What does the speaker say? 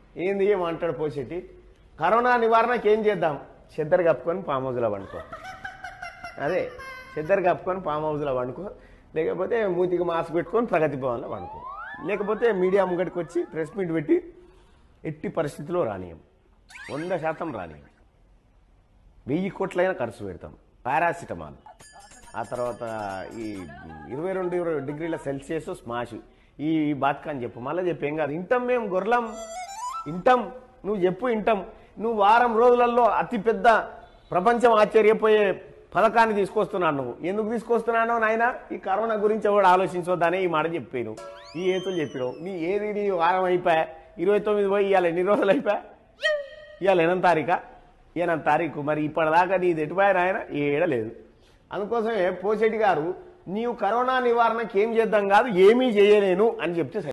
ఏంది ఏమంటాడు పోసేటి కరోనా నివారణకి ఏం చేద్దాం చెద్దరు కప్పుకొని పామ్ హౌస్లో వండుకో అదే చెద్దరు కప్పుకొని ఫామ్ హౌస్లో వండుకో లేకపోతే మూతికి మాస్క్ పెట్టుకొని ప్రగతి భవన్లో వండుకో లేకపోతే మీడియా ముంగడికి వచ్చి ప్రెస్ మీట్ పెట్టి ఎట్టి పరిస్థితిలో రానియం వంద శాతం రానియం వెయ్యి కోట్లైనా ఖర్చు పెడతాం పారాసిటమాల్ ఆ తర్వాత ఈ ఇరవై రెండు ఇరవై డిగ్రీల సెల్సియస్ స్మాష్ ఈ బాత్క అని చెప్పు మళ్ళీ చెప్పు ఏం కాదు ఇంటాం మేము గొర్రెలం ఇంటాం నువ్వు చెప్పు ఇంటాం నువ్వు వారం రోజులలో అతిపెద్ద ప్రపంచం ఆశ్చర్యపోయే పథకాన్ని తీసుకొస్తున్నాను నువ్వు ఎందుకు తీసుకొస్తున్నానో నాయన ఈ కరోనా గురించి ఎవడు ఆలోచించొద్దనే ఈ మాట చెప్పాను ఈ ఏతులు చెప్పినావు నీ ఏది నీ వారం అయిపోయా ఇరవై తొమ్మిది పోయి ఇవాళ ఎన్ని రోజులు అయిపోయా ఇవాళ ఎనం తారీఖా ఏనం తారీఖు మరి ఇప్పటిదాకా నీది ఎటుపోయా నాయన ఏడలేదు అందుకోసమే పోచెట్టి గారు నీవు కరోనా నివారణకి ఏం చేద్దాం కాదు ఏమీ చేయలేను అని చెప్తే సరి